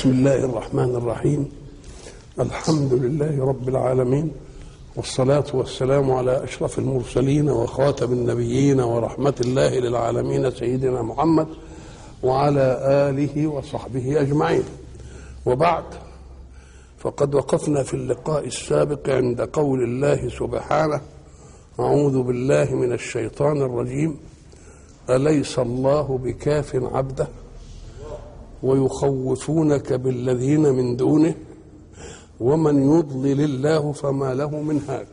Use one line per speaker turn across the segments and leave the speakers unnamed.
بسم الله الرحمن الرحيم الحمد لله رب العالمين والصلاة والسلام على أشرف المرسلين وخاتم النبيين ورحمة الله للعالمين سيدنا محمد وعلى آله وصحبه أجمعين وبعد فقد وقفنا في اللقاء السابق عند قول الله سبحانه أعوذ بالله من الشيطان الرجيم أليس الله بكاف عبده ويخوفونك بالذين من دونه ومن يضلل الله فما له من هاد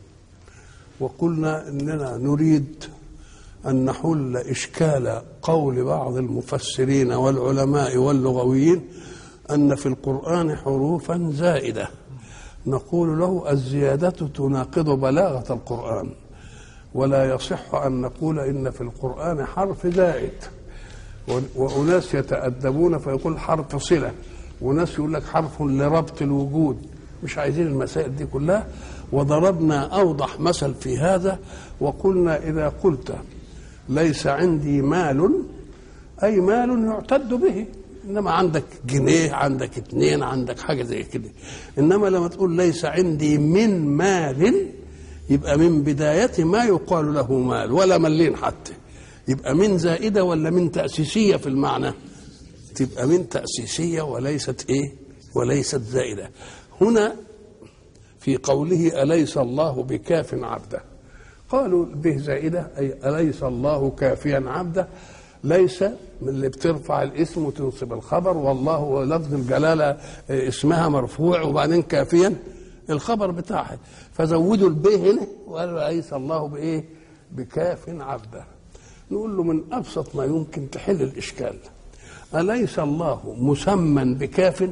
وقلنا اننا نريد ان نحل اشكال قول بعض المفسرين والعلماء واللغويين ان في القران حروفا زائده نقول له الزياده تناقض بلاغه القران ولا يصح ان نقول ان في القران حرف زائد وأناس يتأدبون فيقول حرف صلة وناس يقول لك حرف لربط الوجود مش عايزين المسائل دي كلها وضربنا أوضح مثل في هذا وقلنا إذا قلت ليس عندي مال أي مال يعتد به إنما عندك جنيه عندك اتنين عندك حاجة زي كده إنما لما تقول ليس عندي من مال يبقى من بداية ما يقال له مال ولا ملين حتى يبقى من زائده ولا من تاسيسيه في المعنى تبقى من تاسيسيه وليست ايه وليست زائده هنا في قوله اليس الله بكاف عبده قالوا به زائده اي اليس الله كافيا عبده ليس من اللي بترفع الاسم وتنصب الخبر والله لفظ الجلاله اسمها مرفوع وبعدين كافيا الخبر بتاعها فزودوا البه هنا وقالوا اليس الله بايه بكاف عبده نقول له من ابسط ما يمكن تحل الاشكال اليس الله مسمى بكاف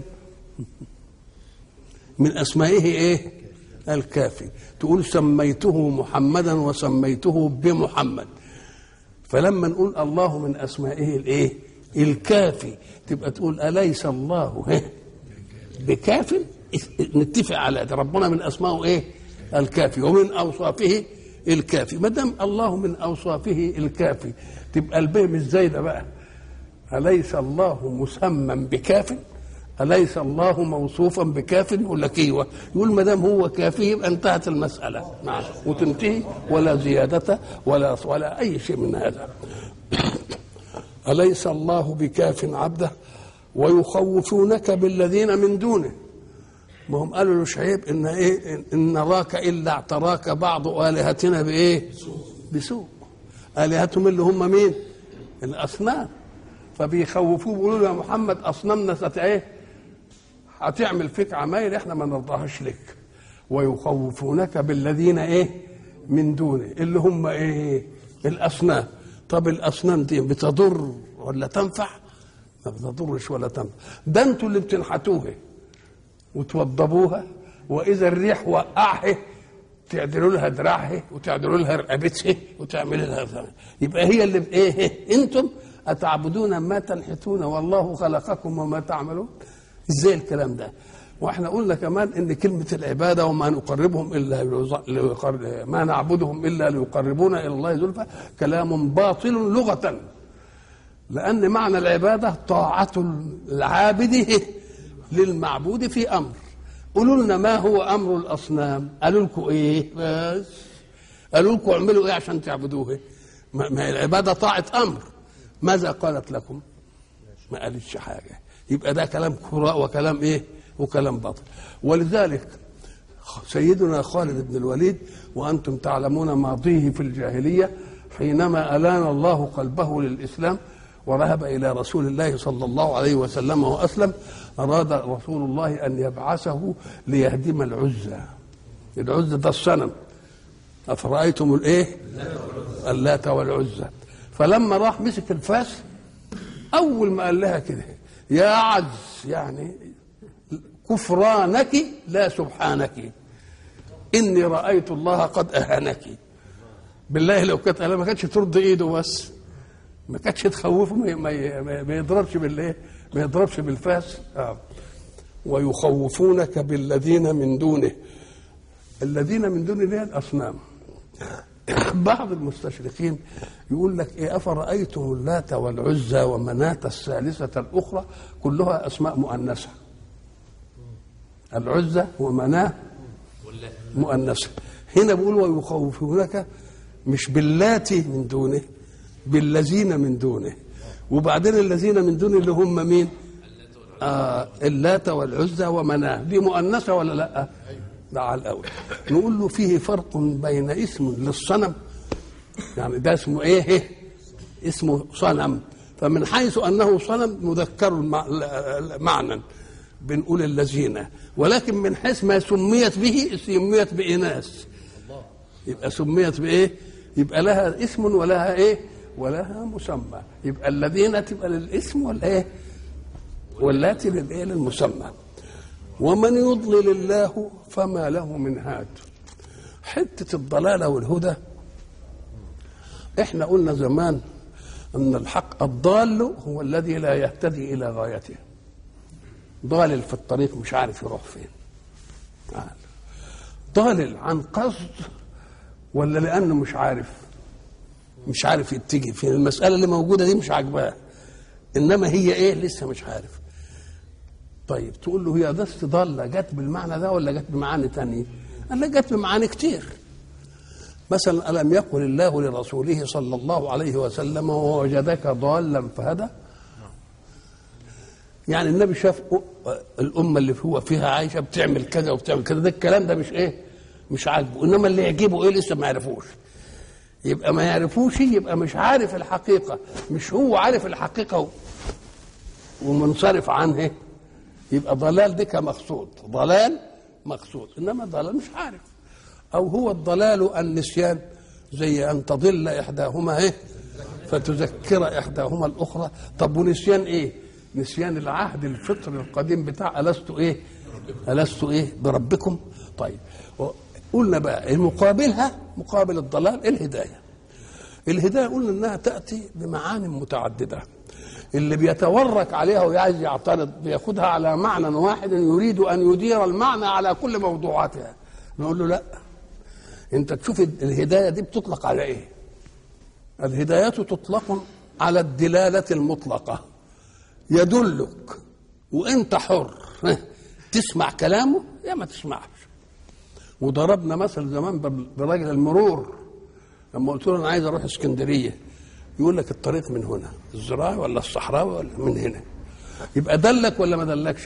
من اسمائه ايه الكافي تقول سميته محمدا وسميته بمحمد فلما نقول الله من اسمائه الايه الكافي تبقى تقول اليس الله بكاف نتفق على ده ربنا من اسمائه ايه الكافي ومن اوصافه الكافي ما دام الله من اوصافه الكافي تبقى البيه مش زايده بقى اليس الله مسمى بكاف اليس الله موصوفا بكاف يقول لك ايوه يقول ما دام هو كافي يبقى انتهت المساله نعم وتنتهي ولا زياده ولا ولا اي شيء من هذا اليس الله بكاف عبده ويخوفونك بالذين من دونه ما هم قالوا له شعيب ان ايه ان نراك الا اعتراك بعض الهتنا بايه؟ بسوء الهتهم اللي هم مين؟ الاصنام فبيخوفوه بيقولوا له يا محمد اصنامنا ست ايه؟ هتعمل فيك عمايل احنا ما نرضاهاش لك ويخوفونك بالذين ايه؟ من دونه اللي هم ايه؟ الاصنام طب الاصنام دي بتضر ولا تنفع؟ ما بتضرش ولا تنفع ده انتوا اللي بتنحتوها وتوضبوها واذا الريح وقعها تعدلوا لها دراعها وتعدلوا لها رقبتها وتعملوا لها يبقى هي اللي بايه انتم اتعبدون ما تنحتون والله خلقكم وما تعملون ازاي الكلام ده واحنا قلنا كمان ان كلمه العباده وما نقربهم الا ليقرب ما نعبدهم الا ليقربونا الى الله زلفى كلام باطل لغه لان معنى العباده طاعه العابد للمعبود في امر قولوا لنا ما هو امر الاصنام قالوا لكم ايه بس قالوا لكم اعملوا ايه عشان تعبدوه ما هي العباده طاعه امر ماذا قالت لكم ما قالتش حاجه يبقى ده كلام كراء وكلام ايه وكلام باطل ولذلك سيدنا خالد بن الوليد وانتم تعلمون ماضيه في الجاهليه حينما الان الله قلبه للاسلام وذهب الى رسول الله صلى الله عليه وسلم واسلم اراد رسول الله ان يبعثه ليهدم العزى العزى ده الصنم افرايتم الايه اللات والعزى فلما راح مسك الفاس اول ما قال لها كده يا عز يعني كفرانك لا سبحانك اني رايت الله قد اهانك بالله لو كانت ما كانتش ترد ايده بس ما كانتش تخوفه ما, ما, ما يضربش بالايه ما يضربش بالفاس آه. ويخوفونك بالذين من دونه الذين من دونه دي الاصنام بعض المستشرقين يقول لك ايه افرايتم اللات والعزى ومناه الثالثه الاخرى كلها اسماء مؤنثه العزى ومناه مؤنثه هنا بيقول ويخوفونك مش باللات من دونه بالذين من دونه وبعدين الذين من دونه اللي هم مين آه اللات والعزى ومناه دي مؤنثه ولا لا ده على الاول نقول له فيه فرق بين اسم للصنم يعني ده اسمه ايه إيه؟ اسمه صنم فمن حيث انه صنم مذكر المع- معنى بنقول الذين ولكن من حيث ما سميت به سميت بإناث يبقى سميت بإيه؟ يبقى لها اسم ولها إيه؟ ولها مسمى يبقى الذين تبقى للاسم ولا إيه؟ واللاتي للإيه؟ للمسمى ومن يضلل الله فما له من هاد حتة الضلالة والهدى احنا قلنا زمان ان الحق الضال هو الذي لا يهتدي الى غايته ضالل في الطريق مش عارف يروح فين تعال. ضالل عن قصد ولا لانه مش عارف مش عارف يتجه فين المساله اللي موجوده دي مش عاجباه انما هي ايه لسه مش عارف طيب تقول له هي بس ضاله جت بالمعنى ده ولا جت بمعاني تانية قال لا جت بمعاني كتير مثلا ألم يقل الله لرسوله صلى الله عليه وسلم ووجدك ضالا فهدى يعني النبي شاف الأمة اللي هو فيها عايشة بتعمل كذا وبتعمل كذا ده الكلام ده مش إيه مش عاجبه إنما اللي يعجبه إيه لسه ما يعرفوش يبقى ما يعرفوش يبقى مش عارف الحقيقة مش هو عارف الحقيقة و- ومنصرف عنها يبقى ضلال دي مقصود ضلال مقصود إنما ضلال مش عارف أو هو الضلال النسيان زي أن تضل إحداهما إيه فتذكر إحداهما الأخرى طب ونسيان إيه نسيان العهد الفطري القديم بتاع ألست إيه ألست إيه بربكم طيب قلنا بقى المقابلها مقابل الضلال الهداية الهداية قلنا إنها تأتي بمعان متعددة اللي بيتورك عليها وعايز يعترض بياخدها على معنى واحد يريد أن يدير المعنى على كل موضوعاتها نقول له لا انت تشوف الهدايه دي بتطلق على ايه الهدايه تطلق على الدلاله المطلقه يدلك وانت حر تسمع كلامه يا ما تسمعش وضربنا مثل زمان بال- براجل المرور لما قلت له انا عايز اروح اسكندريه يقول لك الطريق من هنا الزراعي ولا الصحراوي ولا من هنا يبقى دلك ولا ما دلكش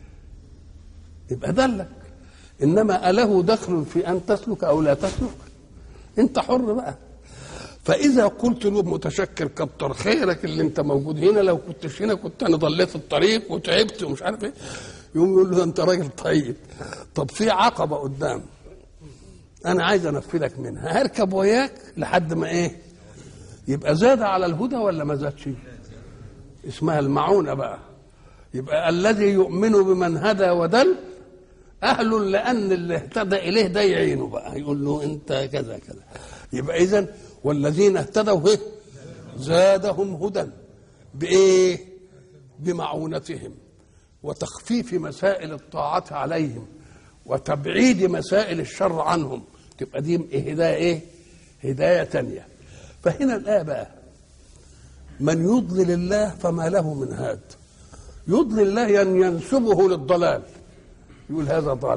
يبقى دلك انما اله دخل في ان تسلك او لا تسلك انت حر بقى فاذا قلت له متشكر كتر خيرك اللي انت موجود هنا لو كنتش هنا كنت انا ضليت الطريق وتعبت ومش عارف ايه يقوم يقول له ده انت راجل طيب طب في عقبه قدام انا عايز انفذك منها هركب وياك لحد ما ايه يبقى زاد على الهدى ولا ما زادش اسمها المعونه بقى يبقى الذي يؤمن بمن هدى ودل اهل لان اللي اهتدى اليه ده يعينه بقى يقول له انت كذا كذا يبقى اذا والذين اهتدوا إيه؟ زادهم هدى بايه بمعونتهم وتخفيف مسائل الطاعات عليهم وتبعيد مسائل الشر عنهم تبقى دي هدايه ايه هدايه تانية فهنا الايه بقى من يضلل الله فما له من هاد يضلل الله ان ينسبه للضلال يقول هذا ضال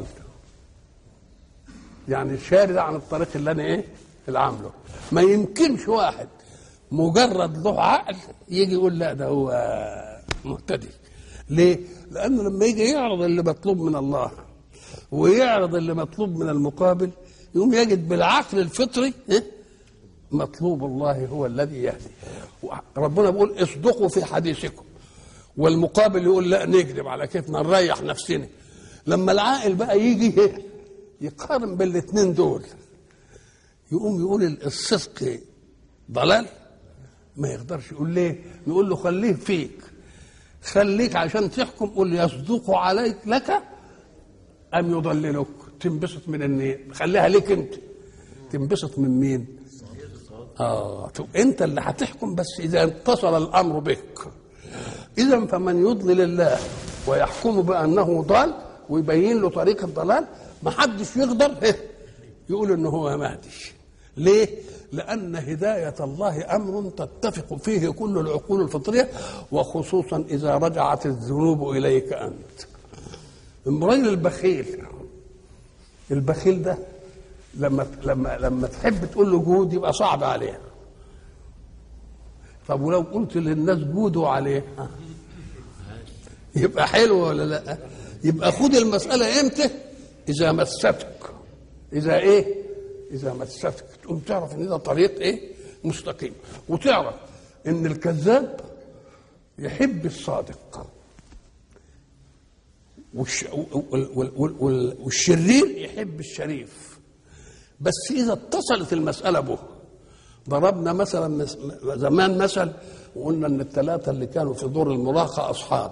يعني شارد عن الطريق اللي انا ايه اللي عامله ما يمكنش واحد مجرد له عقل يجي يقول لا ده هو مهتدي ليه لانه لما يجي يعرض اللي مطلوب من الله ويعرض اللي مطلوب من المقابل يقوم يجد بالعقل الفطري إيه؟ مطلوب الله هو الذي يهدي ربنا بيقول اصدقوا في حديثكم والمقابل يقول لا نكذب على كيفنا نريح نفسنا لما العاقل بقى يجي إيه؟ يقارن بالاثنين دول يقوم يقول الصدق ضلال ما يقدرش يقول ليه يقول له خليه فيك خليك عشان تحكم قول له يصدق عليك لك ام يضللك تنبسط من النية خليها ليك انت تنبسط من مين اه طب انت اللي هتحكم بس اذا اتصل الامر بك اذا فمن يضلل الله ويحكم بانه ضال ويبين له طريق الضلال ما حدش يقدر إيه؟ يقول ان هو مهدي ليه لان هدايه الله امر تتفق فيه كل العقول الفطريه وخصوصا اذا رجعت الذنوب اليك انت الراجل البخيل البخيل ده لما لما لما تحب تقول له جود يبقى صعب عليه طب ولو قلت للناس جودوا عليه يبقى حلو ولا لا يبقى خد المسألة امتى إذا مستك إذا إيه إذا مستك تقوم تعرف إن ده طريق إيه مستقيم وتعرف إن الكذاب يحب الصادق والش... وال... وال... وال... والشرير يحب الشريف بس إذا اتصلت المسألة به ضربنا مثلا زمان مثل وقلنا ان الثلاثه اللي كانوا في دور المراهقه اصحاب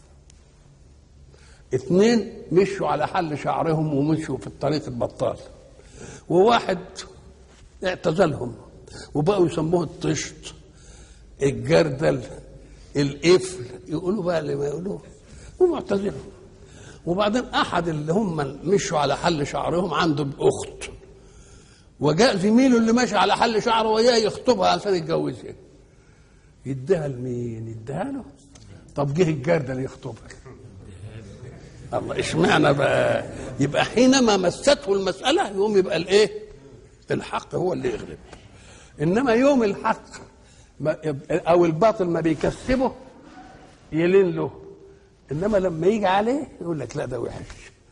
اثنين مشوا على حل شعرهم ومشوا في الطريق البطال وواحد اعتزلهم وبقوا يسموه الطشت الجردل القفل يقولوا بقى اللي ما يقولوه ومعتزلهم وبعدين احد اللي هم مشوا على حل شعرهم عنده اخت وجاء زميله اللي ماشي على حل شعره وياه يخطبها عشان يتجوزها يديها لمين؟ يديها له طب جه الجردل يخطبها الله اشمعنى بقى يبقى حينما مسته المسألة يوم يبقى الايه الحق هو اللي يغلب انما يوم الحق او الباطل ما بيكسبه يلين له انما لما يجي عليه يقول لك لا ده وحش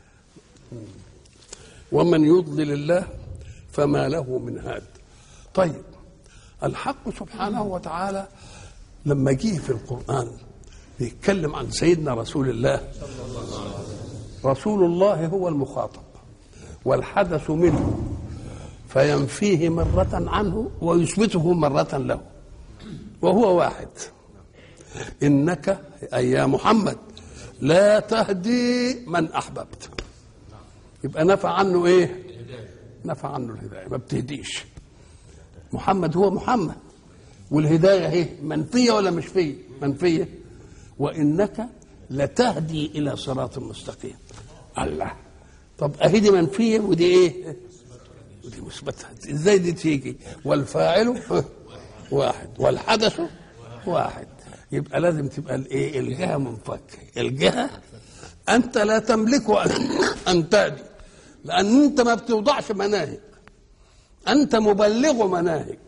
ومن يضلل الله فما له من هاد طيب الحق سبحانه وتعالى لما جه في القرآن يتكلم عن سيدنا رسول الله رسول الله هو المخاطب والحدث منه فينفيه مرة عنه ويثبته مرة له وهو واحد إنك أي يا محمد لا تهدي من أحببت يبقى نفع عنه إيه نفع عنه الهداية ما بتهديش محمد هو محمد والهداية هي منفية ولا مش فيه منفية وإنك لتهدي إلى صراط مستقيم الله طب أهي دي منفية ودي إيه ودي مثبتة إزاي دي تيجي والفاعل واحد والحدث واحد يبقى لازم تبقى الايه الجهه منفكه الجهه انت لا تملك ان تهدي لان انت ما بتوضعش مناهج انت مبلغ مناهج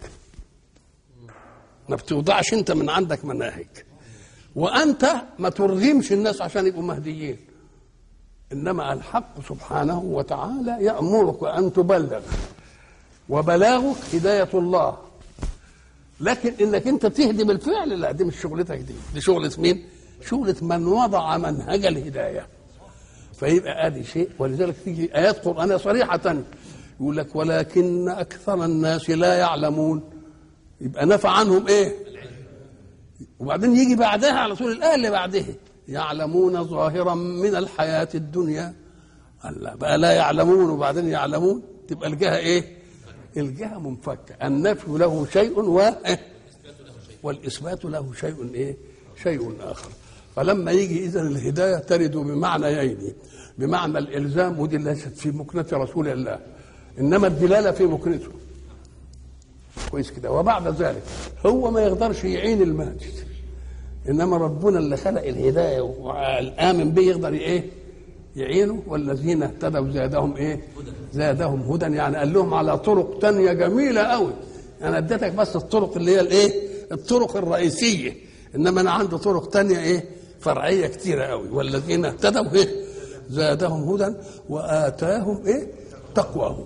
ما بتوضعش انت من عندك مناهج وانت ما ترغمش الناس عشان يبقوا مهديين انما الحق سبحانه وتعالى يامرك ان تبلغ وبلاغك هدايه الله لكن انك انت تهدي بالفعل لا دي مش شغلتك دي دي شغله مين شغله من وضع منهج الهدايه فيبقى ادي شيء ولذلك تيجي ايات قرانيه صريحه يقول لك ولكن اكثر الناس لا يعلمون يبقى نفع عنهم ايه وبعدين يجي بعدها على طول الايه اللي بعدها يعلمون ظاهرا من الحياه الدنيا الله بقى لا يعلمون وبعدين يعلمون تبقى الجهه ايه الجهه منفكه النفي له شيء و والاثبات له شيء ايه شيء اخر فلما يجي اذا الهدايه ترد بمعنيين بمعنى الالزام ودي ليست في مكنه رسول الله انما الدلاله في مكنته كويس كده وبعد ذلك هو ما يقدرش يعين الماجد انما ربنا اللي خلق الهدايه والامن به يقدر ايه يعينوا والذين اهتدوا زادهم ايه زادهم هدى يعني قال لهم على طرق تانية جميلة قوي انا اديتك بس الطرق اللي هي الايه الطرق الرئيسية انما انا عندي طرق تانية ايه فرعية كتيرة قوي والذين اهتدوا ايه زادهم هدى واتاهم ايه تقواهم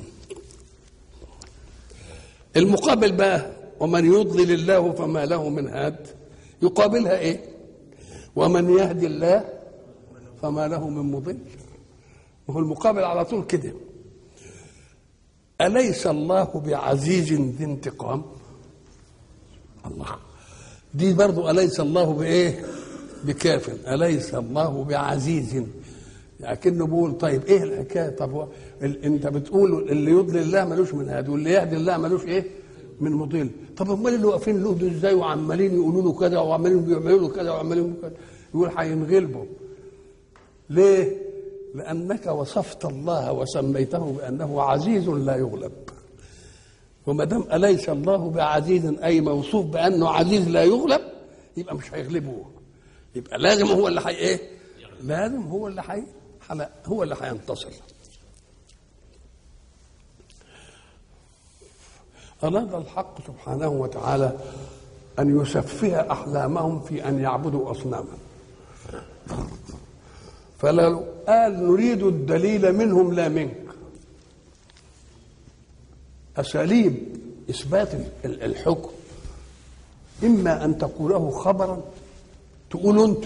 المقابل بقى ومن يضلل الله فما له من هاد يقابلها ايه ومن يهدي الله فما له من مضل وهو المقابل على طول كده أليس الله بعزيز ذي انتقام الله دي برضو أليس الله بإيه بكاف أليس الله بعزيز لكنه بيقول طيب ايه الحكايه طب هو ال... انت بتقول اللي يضلل الله ملوش من هادي واللي يهدي الله ملوش ايه من مضل طب امال اللي واقفين له دول ازاي وعمالين يقولوا له كذا وعمالين بيعملوا له كذا وعمالين كذا يقول هينغلبوا ليه؟ لأنك وصفت الله وسميته بأنه عزيز لا يغلب وما دام اليس الله بعزيز اي موصوف بانه عزيز لا يغلب يبقى مش هيغلبوه يبقى لازم هو اللي حي ايه لازم هو اللي حي هو اللي هينتصر أراد الحق سبحانه وتعالى أن يسفه أحلامهم في أن يعبدوا أصناما فلو قال نريد الدليل منهم لا منك أساليب إثبات الحكم إما أن تقوله خبرا تقول أنت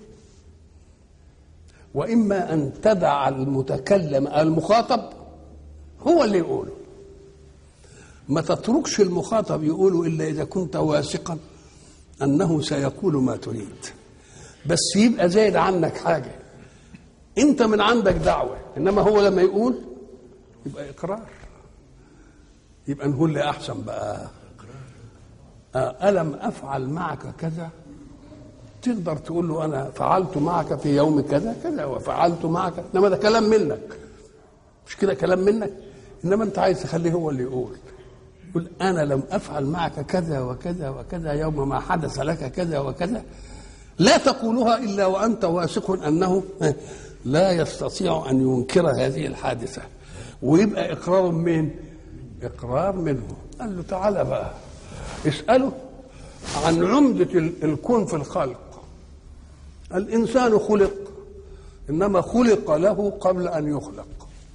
وإما أن تدع المتكلم المخاطب هو اللي يقوله ما تتركش المخاطب يقوله إلا إذا كنت واثقا أنه سيقول ما تريد بس يبقى زايد عنك حاجة أنت من عندك دعوة إنما هو لما يقول يبقى إقرار يبقى نقول لي أحسن بقى ألم أفعل معك كذا تقدر تقول له أنا فعلت معك في يوم كذا كذا وفعلت معك إنما ده كلام منك مش كده كلام منك إنما أنت عايز تخليه هو اللي يقول يقول أنا لم أفعل معك كذا وكذا وكذا يوم ما حدث لك كذا وكذا لا تقولها إلا وأنت واثق أنه لا يستطيع أن ينكر هذه الحادثة ويبقى إقرار من إقرار منه قال له تعالى بقى اسأله عن عمدة الكون في الخلق الإنسان خلق إنما خلق له قبل أن يخلق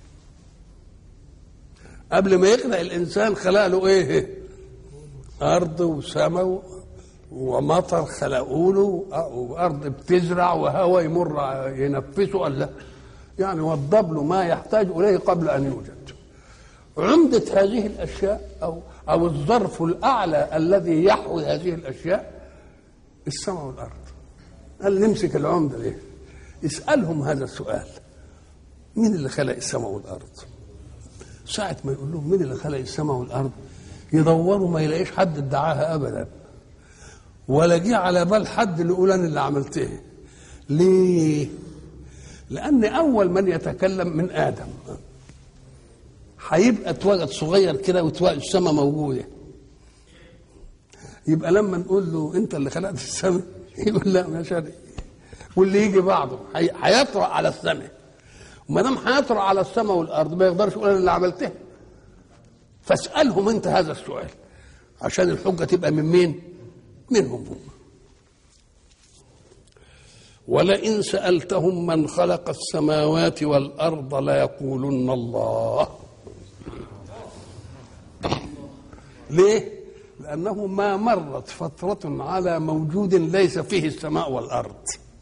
قبل ما يخلق الإنسان خلق له إيه أرض وسماء ومطر خلقوا له وأرض بتزرع وهواء يمر ينفسه قال لا يعني وضب له ما يحتاج إليه قبل أن يوجد عمدة هذه الأشياء أو أو الظرف الأعلى الذي يحوي هذه الأشياء السماء والأرض قال نمسك العمدة ليه اسألهم هذا السؤال مين اللي خلق السماء والأرض ساعة ما يقول لهم مين اللي خلق السماء والأرض يدوروا ما يلاقيش حد ادعاها أبدا ولا جه على بال حد اللي يقول أنا اللي عملتها ليه؟ لأن أول من يتكلم من آدم هيبقى اتوجد صغير كده وتوجد السماء موجوده يبقى لما نقول له انت اللي خلقت السماء يقول لا ما شري واللي يجي بعده هيطرأ على السماء وما دام هيطرأ على السماء والارض ما يقدرش يقول انا اللي عملتها فاسالهم انت هذا السؤال عشان الحجه تبقى من مين؟ منهم هم ولئن سألتهم من خلق السماوات والأرض ليقولن الله ليه؟ لأنه ما مرت فترة على موجود ليس فيه السماء والأرض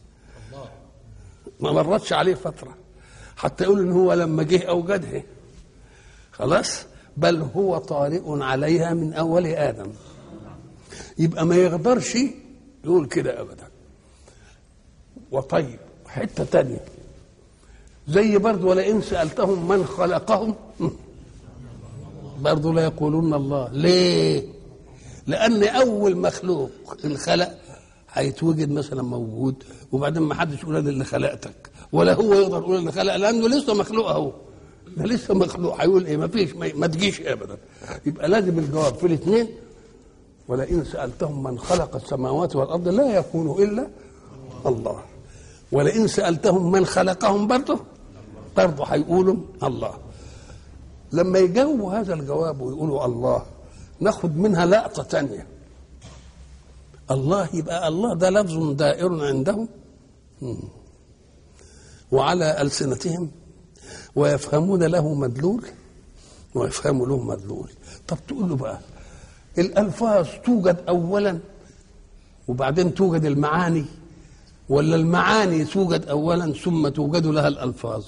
ما مرتش عليه فترة حتى يقول إن هو لما جه أوجدها خلاص بل هو طارئ عليها من أول آدم يبقى ما يقدرش يقول كده أبدا وطيب حتة تانية زي برضه ولئن سألتهم من خلقهم برضه لا يقولون الله ليه لان اول مخلوق انخلق هيتوجد مثلا موجود وبعدين ما حدش يقول انا اللي خلقتك ولا هو يقدر يقول اللي خلق لانه لسه مخلوق اهو ده لسه مخلوق هيقول ايه ما فيش ما, ما تجيش ابدا يبقى لازم الجواب في الاثنين ولئن سالتهم من خلق السماوات والارض لا يكون الا الله ولئن سالتهم من خلقهم برضه برضه هيقولوا الله لما يجاوبوا هذا الجواب ويقولوا الله ناخد منها لقطة تانية الله يبقى الله ده لفظ دائر عندهم وعلى ألسنتهم ويفهمون له مدلول ويفهموا له مدلول طب تقول له بقى الألفاظ توجد أولا وبعدين توجد المعاني ولا المعاني توجد أولا ثم توجد لها الألفاظ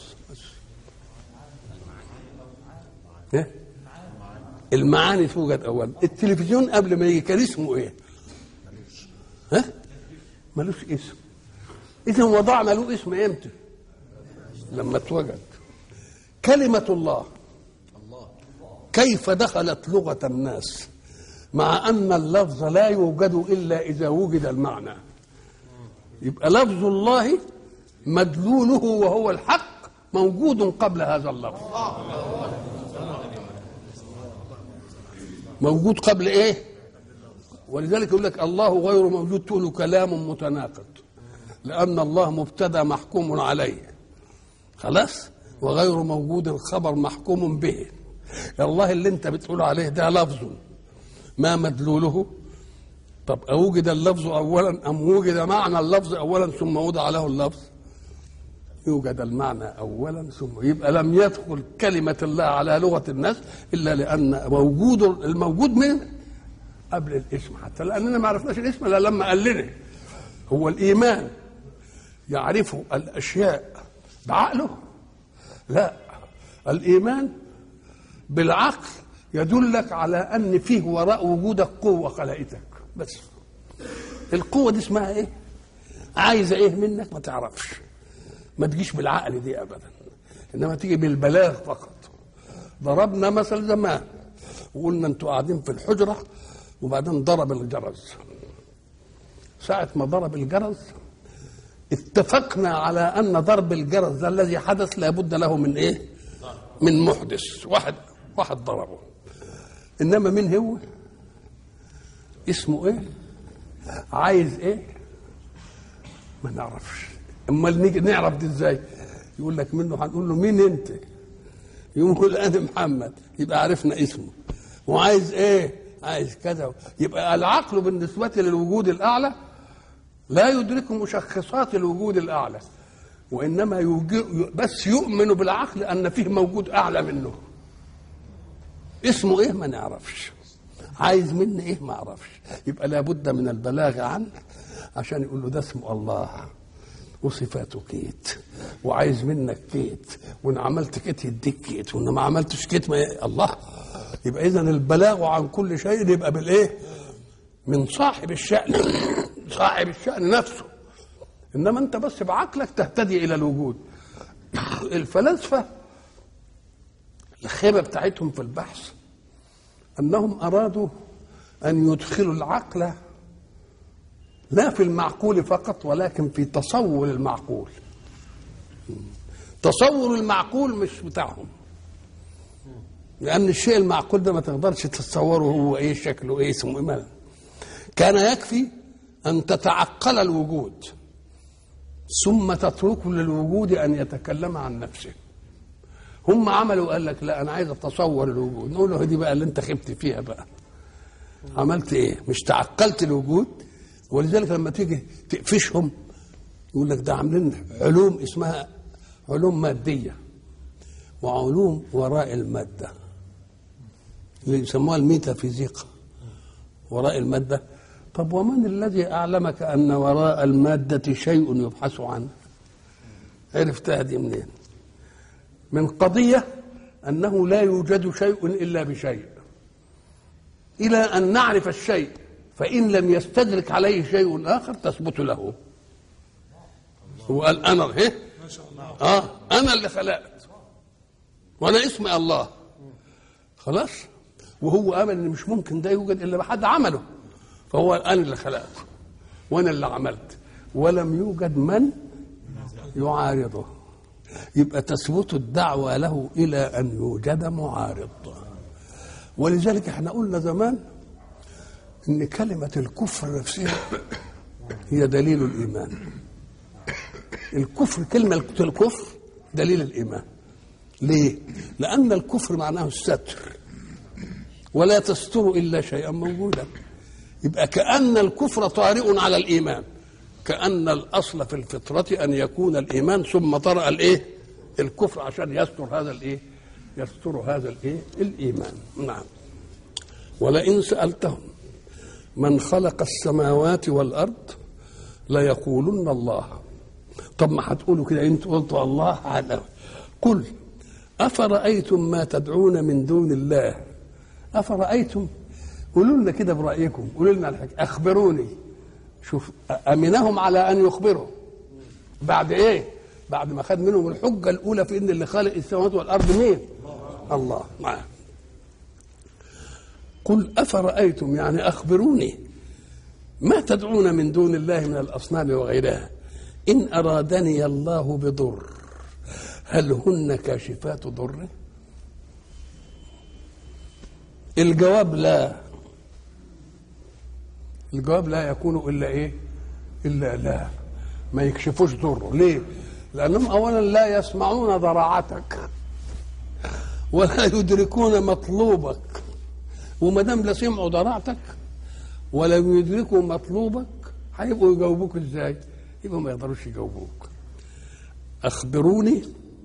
إيه؟ المعاني توجد اولا التلفزيون قبل ما يجي كان اسمه ايه ها ملوش اسم اذا وضعنا له اسم امتى لما اتوجد كلمة الله كيف دخلت لغة الناس مع أن اللفظ لا يوجد إلا إذا وجد المعنى يبقى لفظ الله مدلوله وهو الحق موجود قبل هذا اللفظ موجود قبل ايه ولذلك يقول لك الله غير موجود تقول كلام متناقض لان الله مبتدا محكوم عليه خلاص وغير موجود الخبر محكوم به الله اللي انت بتقول عليه ده لفظ ما مدلوله طب أوجد اللفظ أولا أم وجد معنى اللفظ أولا ثم وضع له اللفظ يوجد المعنى أولا ثم يبقى لم يدخل كلمة الله على لغة الناس إلا لأن موجود الموجود من قبل الاسم حتى لأننا ما عرفناش الاسم إلا لما قال لنا هو الإيمان يعرف الأشياء بعقله لا الإيمان بالعقل يدلك على أن فيه وراء وجودك قوة خلقتك بس القوة دي اسمها ايه عايزة ايه منك ما تعرفش ما تجيش بالعقل دي ابدا انما تيجي بالبلاغ فقط ضربنا مثل زمان وقلنا انتوا قاعدين في الحجرة وبعدين ضرب الجرس ساعة ما ضرب الجرس اتفقنا على ان ضرب الجرس ده الذي حدث لابد له من ايه من محدث واحد واحد ضربه انما مين هو اسمه ايه عايز ايه ما نعرفش اما نيجي نعرف دي ازاي يقول لك منه هنقول له مين انت يقول انا محمد يبقى عرفنا اسمه وعايز ايه عايز كذا يبقى العقل بالنسبة للوجود الأعلى لا يدرك مشخصات الوجود الأعلى وإنما يوجد بس يؤمن بالعقل أن فيه موجود أعلى منه اسمه إيه ما نعرفش عايز مني ايه ما اعرفش يبقى لابد من البلاغ عنه عشان يقول له ده اسمه الله وصفاته كيت وعايز منك كيت وان عملت كيت يديك كيت وان ما عملتش كيت ما ي... الله يبقى اذا البلاغ عن كل شيء يبقى بالايه من صاحب الشأن صاحب الشأن نفسه انما انت بس بعقلك تهتدي الى الوجود الفلاسفه الخيبه بتاعتهم في البحث انهم ارادوا ان يدخلوا العقل لا في المعقول فقط ولكن في تصور المعقول تصور المعقول مش بتاعهم لان الشيء المعقول ده ما تقدرش تتصوره هو ايه شكله ايه اسمه ايه كان يكفي ان تتعقل الوجود ثم تترك للوجود ان يتكلم عن نفسه هم عملوا قال لك لا انا عايز اتصور الوجود نقول له دي بقى اللي انت خبت فيها بقى عملت ايه مش تعقلت الوجود ولذلك لما تيجي تقفشهم يقول لك ده عاملين علوم اسمها علوم ماديه وعلوم وراء الماده اللي يسموها الميتافيزيقا وراء الماده طب ومن الذي اعلمك ان وراء الماده شيء يبحث عنه عرفتها دي منين من قضية أنه لا يوجد شيء إلا بشيء إلى أن نعرف الشيء فإن لم يستدرك عليه شيء آخر تثبت له هو قال أنا إيه؟ آه أنا اللي خلقت وأنا اسمي الله خلاص وهو آمن إن مش ممكن ده يوجد إلا بحد عمله فهو أنا اللي خلقت وأنا اللي عملت ولم يوجد من يعارضه يبقى تثبت الدعوة له إلى أن يوجد معارض ولذلك احنا قلنا زمان ان كلمة الكفر نفسها هي دليل الإيمان الكفر كلمة الكفر دليل الإيمان ليه؟ لأن الكفر معناه الستر ولا تستر إلا شيئا موجودا يبقى كأن الكفر طارئ على الإيمان كأن الأصل في الفطرة أن يكون الإيمان ثم طرأ الإيه؟ الكفر عشان يستر هذا الإيه؟ يستر هذا الإيه؟ الإيمان نعم ولئن سألتهم من خلق السماوات والأرض ليقولن الله طب ما هتقولوا كده انتوا قلتوا الله على قل أفرأيتم ما تدعون من دون الله أفرأيتم قولوا لنا كده برأيكم قولوا لنا الحكي أخبروني شوف أمنهم على أن يخبروا بعد إيه بعد ما خد منهم الحجة الأولى في إن اللي خالق السماوات والأرض مين الله معاه قل أفرأيتم يعني أخبروني ما تدعون من دون الله من الأصنام وغيرها إن أرادني الله بضر هل هن كاشفات ضره الجواب لا الجواب لا يكون الا ايه الا لا ما يكشفوش ضره ليه لانهم اولا لا يسمعون ضراعتك ولا يدركون مطلوبك وما دام لا سمعوا ضراعتك ولا يدركوا مطلوبك هيبقوا يجاوبوك ازاي يبقوا ما يقدروش يجاوبوك اخبروني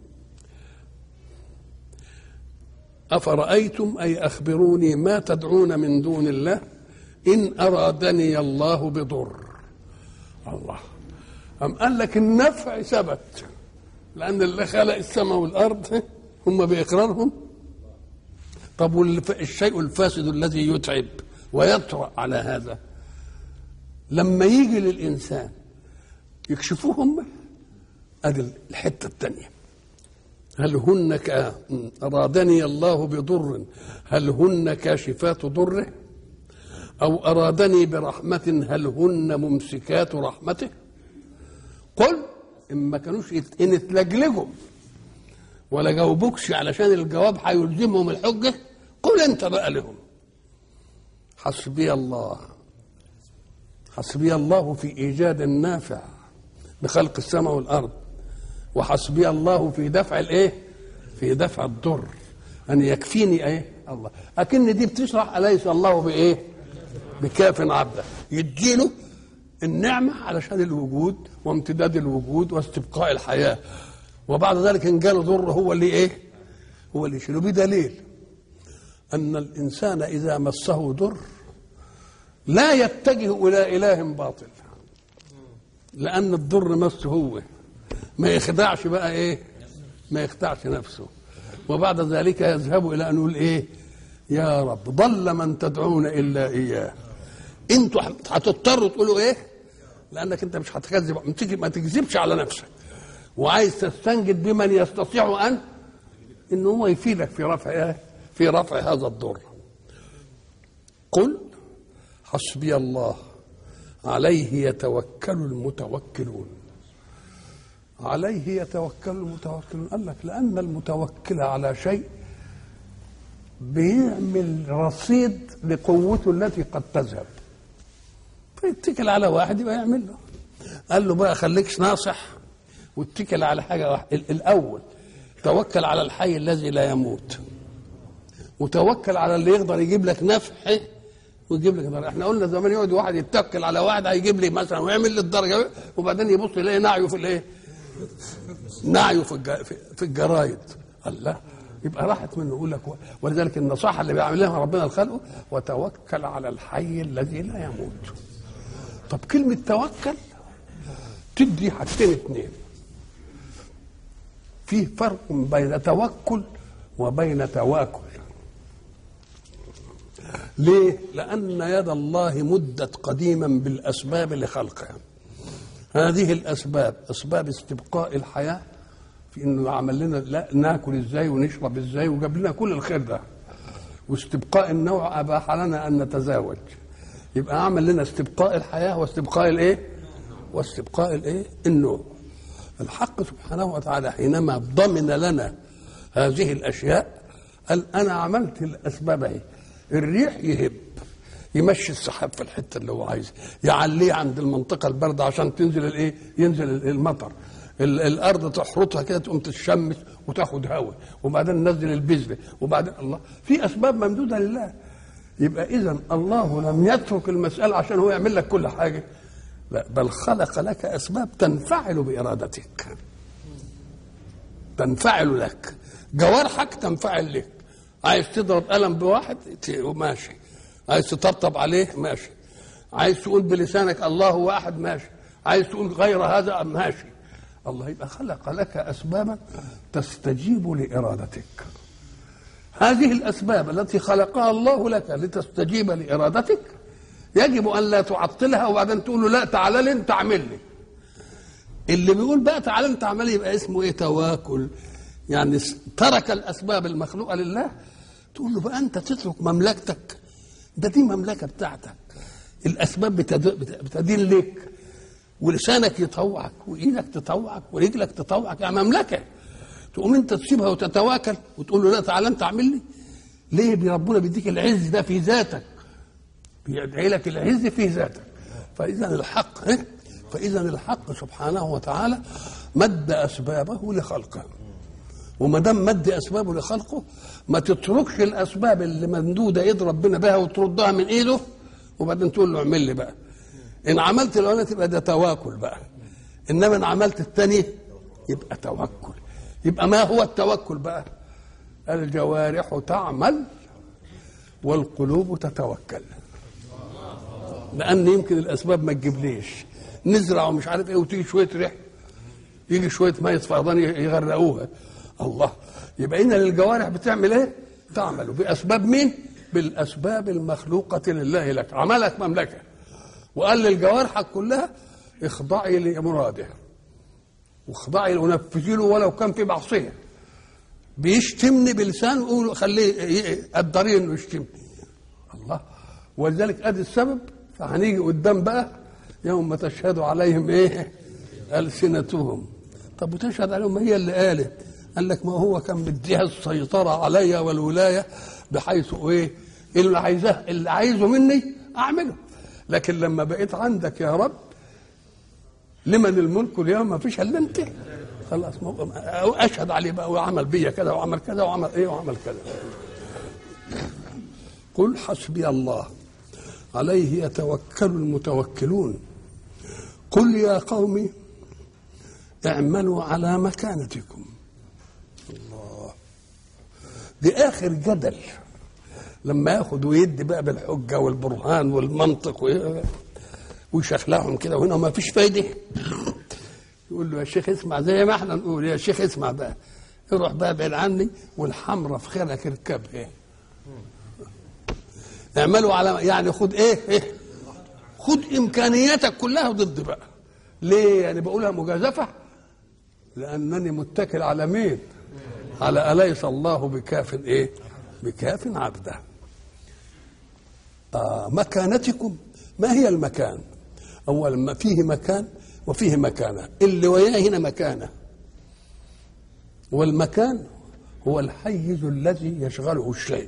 افرايتم اي اخبروني ما تدعون من دون الله ان ارادني الله بضر الله أم قال لك النفع ثبت لأن اللي خلق السماء والأرض هم بإقرارهم طب والشيء الفاسد الذي يتعب ويطرأ على هذا لما يجي للإنسان يكشفوه هم ادي الحته الثانيه هل هن ك... ارادني الله بضر هل هن كاشفات ضره او ارادني برحمه هل هن ممسكات رحمته قل ان ما كانوش يت... ان اتلجلجوا ولا جاوبوكش علشان الجواب هيلزمهم الحجه قل انت بقى لهم حسبي الله حسبي الله في ايجاد النافع بخلق السماء والارض وحسبي الله في دفع الايه في دفع الضر ان يكفيني ايه الله اكن دي بتشرح اليس الله بايه بكاف عبده يديله النعمه علشان الوجود وامتداد الوجود واستبقاء الحياه وبعد ذلك ان جاله ضر هو اللي ايه هو اللي يشيله بدليل ان الانسان اذا مسه ضر لا يتجه الى اله باطل لان الضر مسه هو ما يخدعش بقى ايه ما يخدعش نفسه وبعد ذلك يذهب الى ان يقول ايه يا رب ضل من تدعون الا اياه انتوا هتضطروا تقولوا ايه لانك انت مش هتكذب ما تكذبش على نفسك وعايز تستنجد بمن يستطيع ان ان هو يفيدك في رفع إيه؟ في رفع هذا الضر قل حسبي الله عليه يتوكل المتوكلون عليه يتوكل المتوكلون قال لك لأن المتوكل على شيء بيعمل رصيد لقوته التي قد تذهب فيتكل على واحد يبقى يعمل له قال له بقى خليكش ناصح واتكل على حاجة واحدة الأول توكل على الحي الذي لا يموت وتوكل على اللي يقدر يجيب لك نفع ويجيب لك ضرر احنا قلنا زمان يقعد واحد يتكل على واحد هيجيب لي مثلا ويعمل لي الدرجه وبعدين يبص يلاقي نعيه في الايه؟ نعيه في في الجرايد الله يبقى راحت منه يقول لك ولذلك النصيحه اللي بيعملها ربنا لخلقه وتوكل على الحي الذي لا يموت طب كلمه توكل تدي حاجتين اثنين في فرق بين توكل وبين تواكل ليه؟ لأن يد الله مدت قديما بالأسباب لخلقها هذه الأسباب أسباب استبقاء الحياة في إنه عمل لنا لا ناكل إزاي ونشرب إزاي وجاب لنا كل الخير ده واستبقاء النوع أباح لنا أن نتزاوج يبقى عمل لنا استبقاء الحياة واستبقاء الإيه؟ واستبقاء الإيه؟ النوع الحق سبحانه وتعالى حينما ضمن لنا هذه الأشياء قال أنا عملت الأسباب أهي الريح يهب يمشي السحاب في الحته اللي هو عايزها يعليه عند المنطقه البارده عشان تنزل الايه ينزل المطر الارض تحرطها كده تقوم تتشمس وتاخد هواء وبعدين ننزل البذره وبعدين الله في اسباب ممدوده لله يبقى اذا الله لم يترك المساله عشان هو يعمل لك كل حاجه لا بل خلق لك اسباب تنفعل بارادتك تنفعل لك جوارحك تنفعل لك عايز تضرب قلم بواحد ماشي عايز تطبطب عليه ماشي عايز تقول بلسانك الله واحد ماشي عايز تقول غير هذا ماشي الله يبقى خلق لك اسبابا تستجيب لارادتك هذه الاسباب التي خلقها الله لك لتستجيب لارادتك يجب ان لا تعطلها وبعدين تقول له لا تعالى لي انت اعمل لي اللي بيقول بقى تعالى انت اعمل لي يبقى اسمه ايه تواكل يعني ترك الاسباب المخلوقه لله تقول له بقى انت تترك مملكتك ده دي مملكه بتاعتك الاسباب بتدين لك ولسانك يطوعك وايدك تطوعك ورجلك تطوعك يعني مملكه تقوم انت تسيبها وتتواكل وتقول له لا تعالى انت اعمل لي ليه ربنا بيديك العز ده في ذاتك بيدعي لك العز في ذاتك فاذا الحق إيه؟ فاذا الحق سبحانه وتعالى مد اسبابه لخلقه وما دام مد اسبابه لخلقه ما تتركش الاسباب اللي ممدوده ايد ربنا بها وتردها من ايده وبعدين تقول له اعمل لي بقى ان عملت الاولاني تبقى ده تواكل بقى انما ان عملت الثاني يبقى توكل يبقى ما هو التوكل بقى الجوارح تعمل والقلوب تتوكل لان يمكن الاسباب ما تجيبليش نزرع ومش عارف ايه وتيجي شويه ريح يجي شويه ميه فيضان يغرقوها الله يبقى ان للجوارح بتعمل ايه تعمل باسباب مين بالاسباب المخلوقه لله لك عملك مملكه وقال للجوارحك كلها اخضعي لمراده واخضعي ونفذي له ولو كان في معصيه بيشتمني بلسان قولوا خليه قدريه انه يشتمني الله ولذلك ادي السبب فهنيجي قدام بقى يوم تشهد عليهم ايه السنتهم طب وتشهد عليهم ما هي اللي قالت قال لك ما هو كان مديها السيطره عليا والولايه بحيث ايه اللي عايزاه اللي عايزه مني اعمله لكن لما بقيت عندك يا رب لمن الملك اليوم ما فيش الا انت خلاص اشهد عليه بقى وعمل بيا كذا وعمل كذا وعمل ايه وعمل كذا قل حسبي الله عليه يتوكل المتوكلون قل يا قوم اعملوا على مكانتكم الله دي اخر جدل لما ياخد ويدي بقى بالحجه والبرهان والمنطق ويشخلعهم كده وهنا ما فيش فايده يقول له يا شيخ اسمع زي ما احنا نقول يا شيخ اسمع بقى يروح بقى بعيد عني والحمرة في خيرك اركبها اعملوا على يعني خد ايه, إيه؟ خد امكانياتك كلها ضد بقى ليه يعني بقولها مجازفه لانني متكل على مين على اليس الله بكاف ايه بكاف عبده آه مكانتكم ما هي المكان اولا ما فيه مكان وفيه مكانه اللي وياه هنا مكانه والمكان هو الحيز الذي يشغله الشيء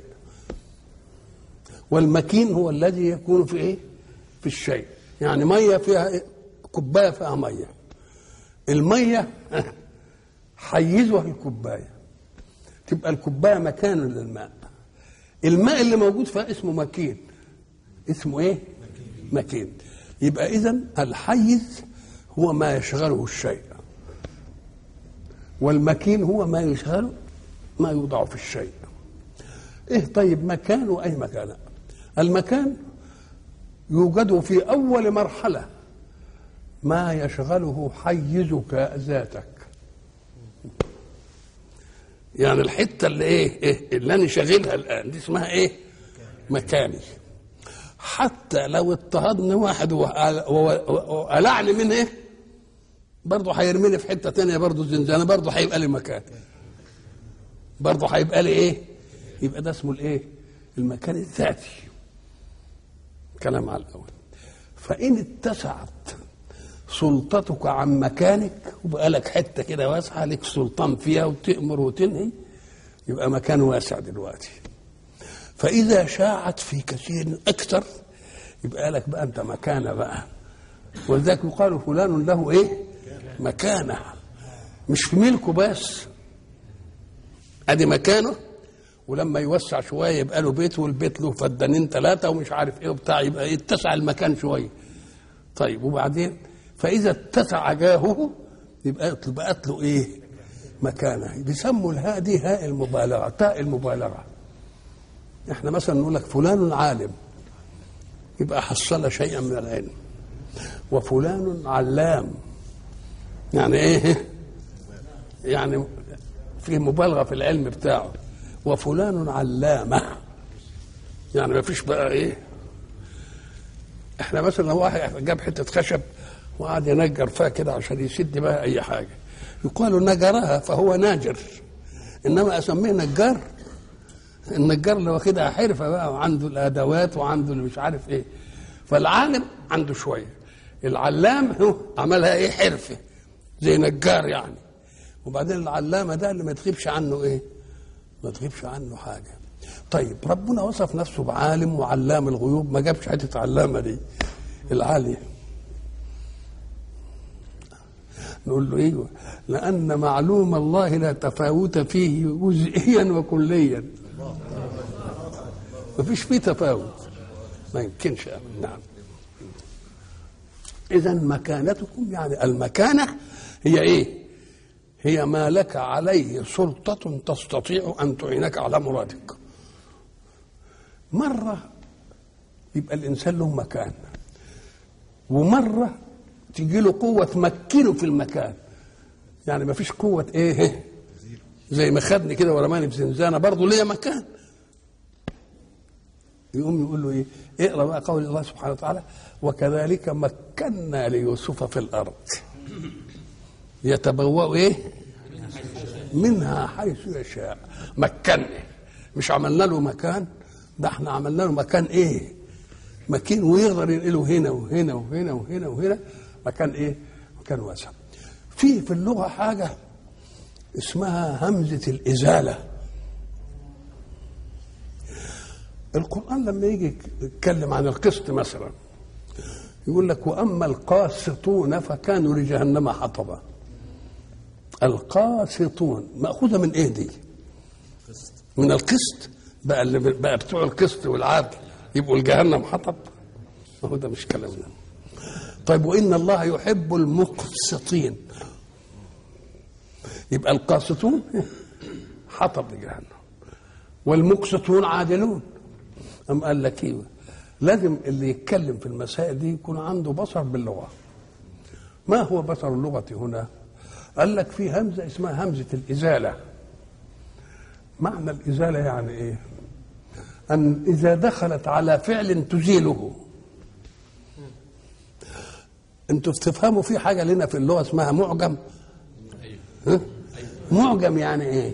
والمكين هو الذي يكون في ايه في الشيء يعني ميه فيها إيه؟ كوبايه فيها ميه الميه حيزها الكوبايه تبقى الكوبايه مكان للماء الماء اللي موجود فيها اسمه مكين اسمه ايه مكين يبقى اذا الحيز هو ما يشغله الشيء والمكين هو ما يشغله ما يوضع في الشيء ايه طيب مكان واي مكان المكان يوجد في اول مرحله ما يشغله حيزك ذاتك يعني الحته اللي ايه, إيه اللي انا شاغلها الان دي اسمها ايه مكاني حتى لو اضطهدني واحد وقلعني من ايه برضه هيرميني في حته تانية برضه زنزانه برضه هيبقى لي مكان برضه هيبقى لي ايه يبقى ده اسمه الايه المكان الذاتي كلام على الاول فان اتسعت سلطتك عن مكانك وبقى لك حته كده واسعه لك سلطان فيها وتامر وتنهي يبقى مكان واسع دلوقتي فاذا شاعت في كثير اكثر يبقى لك بقى انت مكانه بقى ولذلك يقال فلان له ايه مكانه مش في ملكه بس ادي مكانه ولما يوسع شويه يبقى له بيت والبيت له فدانين ثلاثه ومش عارف ايه وبتاع يبقى يتسع المكان شويه طيب وبعدين فاذا اتسع جاهه يبقى بقت له ايه مكانه بيسموا الهاء دي هاء المبالغه تاء المبالغه احنا مثلا نقول لك فلان عالم يبقى حصل شيئا من العلم وفلان علام يعني ايه يعني في مبالغه في العلم بتاعه وفلان علامه يعني ما فيش بقى ايه احنا مثلا لو واحد جاب حته خشب وقعد ينجر فيها كده عشان يسد بها اي حاجه يقال نجرها فهو ناجر انما اسميه نجار النجار اللي واخدها حرفه بقى وعنده الادوات وعنده اللي مش عارف ايه فالعالم عنده شويه العلام هو عملها ايه حرفه زي نجار يعني وبعدين العلامه ده اللي ما تغيبش عنه ايه ما تغيبش عنه حاجه طيب ربنا وصف نفسه بعالم وعلام الغيوب ما جابش حته علامه دي العاليه نقول له ايوه لان معلوم الله لا تفاوت فيه جزئيا وكليا ما فيش فيه تفاوت ما يمكنش أبدا. نعم اذا مكانتكم يعني المكانه هي ايه هي ما لك عليه سلطه تستطيع ان تعينك على مرادك مره يبقى الانسان له مكان ومره تجي له قوه تمكنه في المكان يعني ما فيش قوه ايه زي ما خدني كده ورماني في زنزانه برضه ليا مكان يقوم يقول له ايه اقرا بقى قول الله سبحانه وتعالى وكذلك مكنا ليوسف في الارض يتبوأ ايه منها حيث يشاء مكنا مش عملنا له مكان ده احنا عملنا له مكان ايه مكان ويقدر ينقله هنا وهنا وهنا وهنا وهنا مكان ايه مكان واسع في في اللغه حاجه اسمها همزه الازاله القرآن لما يجي يتكلم عن القسط مثلا يقول لك وأما القاسطون فكانوا لجهنم حطبا القاسطون مأخوذة من إيه دي؟ من القسط بقى اللي بقى بتوع القسط والعدل يبقوا الجهنم حطب ما هو ده مش كلامنا طيب وإن الله يحب المقسطين يبقى القاسطون حطب لجهنم والمقسطون عادلون أم قال لك ايوه لازم اللي يتكلم في المسائل دي يكون عنده بصر باللغه ما هو بصر اللغه هنا قال لك في همزه اسمها همزه الازاله معنى الازاله يعني ايه ان اذا دخلت على فعل تزيله انتوا تفهموا في حاجه لنا في اللغه اسمها معجم ها؟ معجم يعني ايه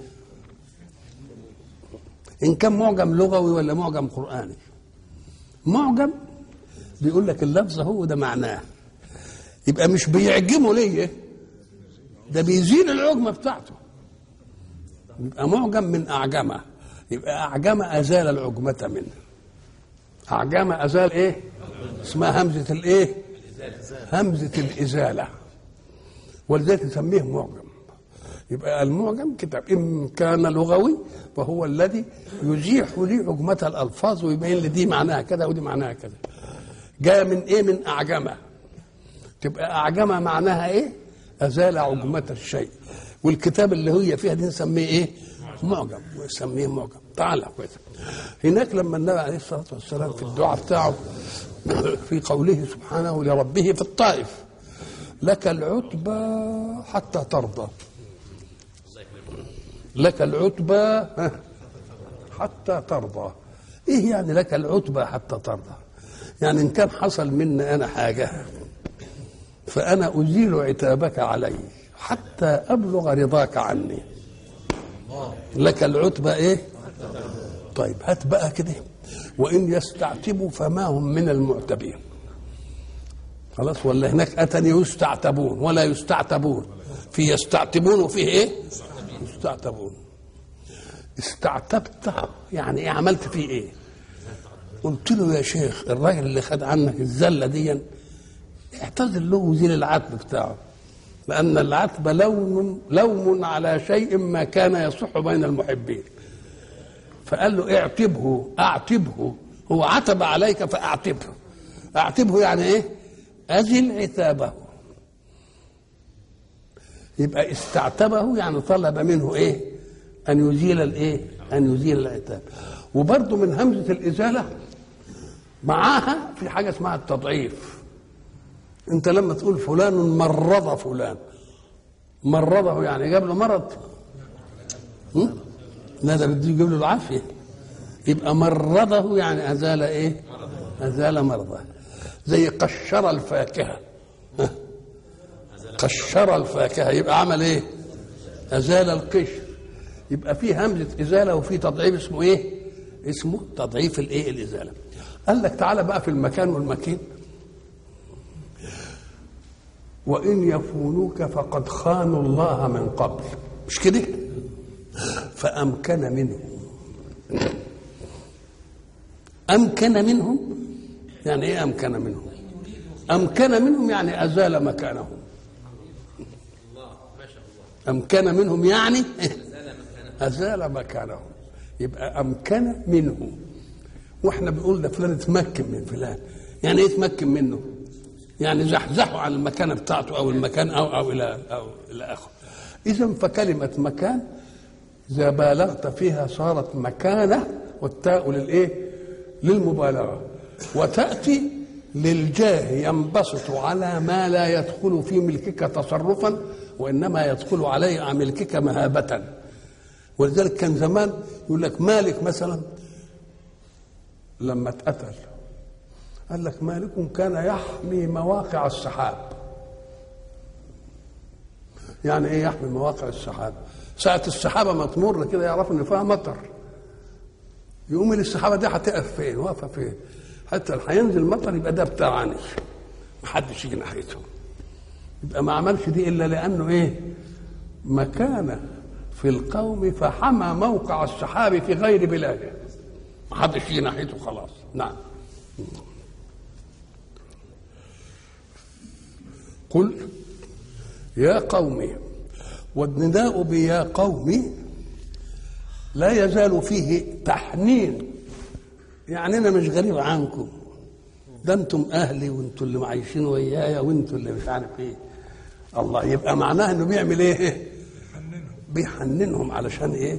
ان كان معجم لغوي ولا معجم قراني معجم بيقول لك اللفظ هو ده معناه يبقى مش بيعجمه ليه ده بيزيل العجمه بتاعته يبقى معجم من اعجمه يبقى اعجم ازال العجمه منه اعجم ازال ايه اسمها همزه الايه همزه الازاله ولذلك نسميه معجم يبقى المعجم كتاب إن كان لغوي فهو الذي يزيح لي عجمة الألفاظ ويبين لي دي معناها كذا ودي معناها كذا جاء من إيه من أعجمة تبقى أعجمة معناها إيه أزال عجمة الشيء والكتاب اللي هي فيها دي نسميه إيه معجم ونسميه معجم تعالى كويس هناك لما النبي عليه الصلاة والسلام في الدعاء بتاعه في قوله سبحانه لربه في الطائف لك العتبى حتى ترضى لك العتبى حتى ترضى ايه يعني لك العتبى حتى ترضى يعني ان كان حصل مني انا حاجه فانا ازيل عتابك علي حتى ابلغ رضاك عني لك العتبى ايه طيب هات بقى كده وان يستعتبوا فما هم من المعتبين خلاص ولا هناك اتني يستعتبون ولا يستعتبون في يستعتبون وفيه ايه يستعتبون استعتبت يعني ايه عملت فيه ايه قلت له يا شيخ الراجل اللي خد عنك الزله دي اعتذر له وزيل العتب بتاعه لان العتب لون لوم على شيء ما كان يصح بين المحبين فقال له اعتبه اعتبه هو عتب عليك فاعتبه اعتبه يعني ايه ازل عتابه يبقى استعتبه يعني طلب منه ايه ان يزيل الايه ان يزيل العتاب وبرضه من همزه الازاله معاها في حاجه اسمها التضعيف انت لما تقول فلان مرض فلان مرضه يعني جاب له مرض هم؟ لا ده بده يجيب له العافيه يبقى مرضه يعني ازال ايه ازال مرضه زي قشر الفاكهه ها؟ قشر الفاكهه يبقى عمل ايه ازال القشر يبقى في همزه ازاله وفي تضعيف اسمه ايه اسمه تضعيف الايه الازاله قال لك تعالى بقى في المكان والمكين وان يفونوك فقد خانوا الله من قبل مش كده فامكن منه امكن منهم يعني ايه امكن منهم امكن منهم يعني ازال مكانهم امكن منهم يعني ازال مكانهم يبقى امكن منه واحنا بنقول ده فلان اتمكن من فلان يعني ايه اتمكن منه يعني زحزحه عن المكانه بتاعته او المكان او او الى او الى اخره اذا فكلمه مكان اذا بالغت فيها صارت مكانه والتاء للايه للمبالغه وتاتي للجاه ينبسط على ما لا يدخل في ملكك تصرفا وانما يدخل عليه عن ملكك مهابه ولذلك كان زمان يقول لك مالك مثلا لما اتقتل قال لك مالك كان يحمي مواقع السحاب يعني ايه يحمي مواقع السحاب ساعة السحابة ما تمر كده يعرفوا ان فيها مطر يقوم السحابة دي هتقف فين واقفة فين حتى هينزل مطر يبقى ده بتاعني محدش يجي ناحيته يبقى ما عملش دي الا لانه ايه مكانه في القوم فحمى موقع السحاب في غير بلاده ما حدش يجي ناحيته خلاص نعم قل يا قوم والنداء بيا قوم لا يزال فيه تحنين يعني انا مش غريب عنكم ده انتم اهلي وانتم اللي عايشين ويايا وانتم اللي مش عارف ايه الله يبقى معناه انه بيعمل ايه بيحننهم علشان ايه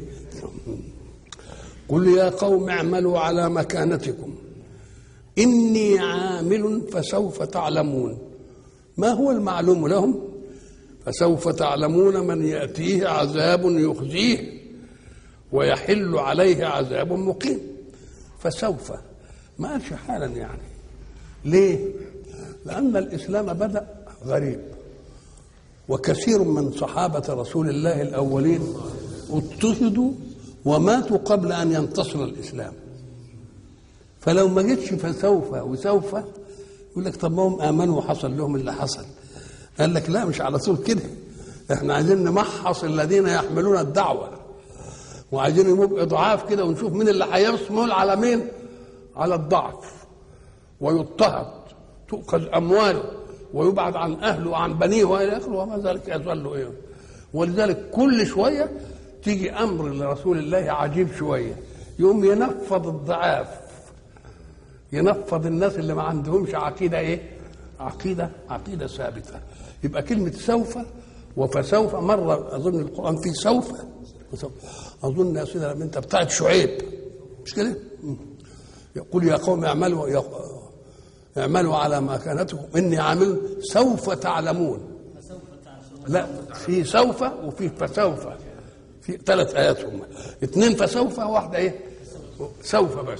قل يا قوم اعملوا على مكانتكم اني عامل فسوف تعلمون ما هو المعلوم لهم فسوف تعلمون من ياتيه عذاب يخزيه ويحل عليه عذاب مقيم فسوف ما قالش حالا يعني ليه لان الاسلام بدا غريب وكثير من صحابه رسول الله الاولين اضطهدوا وماتوا قبل ان ينتصر الاسلام فلو ما جتش فسوف وسوف يقول لك طب ما هم امنوا وحصل لهم اللي حصل قال لك لا مش على طول كده احنا عايزين نمحص الذين يحملون الدعوه وعايزين يبقوا ضعاف كده ونشوف مين اللي هيصمل على مين على الضعف ويضطهد تؤخذ امواله ويبعد عن اهله وعن بنيه والى اخره وما ذلك يظل ايه ولذلك كل شويه تيجي امر لرسول الله عجيب شويه يقوم ينفض الضعاف ينفض الناس اللي ما عندهمش عقيده ايه عقيده عقيده ثابته يبقى كلمه سوف وفسوف مره اظن القران فيه سوف وسوف. اظن يا سيدي لما انت بتاعت شعيب مش كده يقول يا قوم اعملوا يا اعملوا على مكانتكم اني عامل سوف تعلمون لا في سوف وفي فسوف في ثلاث ايات هم اثنين فسوف واحده ايه سوف بس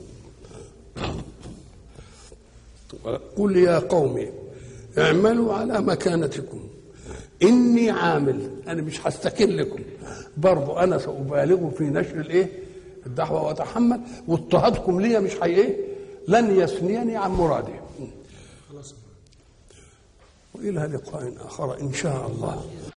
قل يا قوم اعملوا على مكانتكم اني عامل انا مش هستكن لكم برضو انا سابالغ في نشر الايه الدعوه واتحمل واضطهادكم لي مش هي ايه لن يثنيني عن مرادي والى لقاء اخر ان شاء الله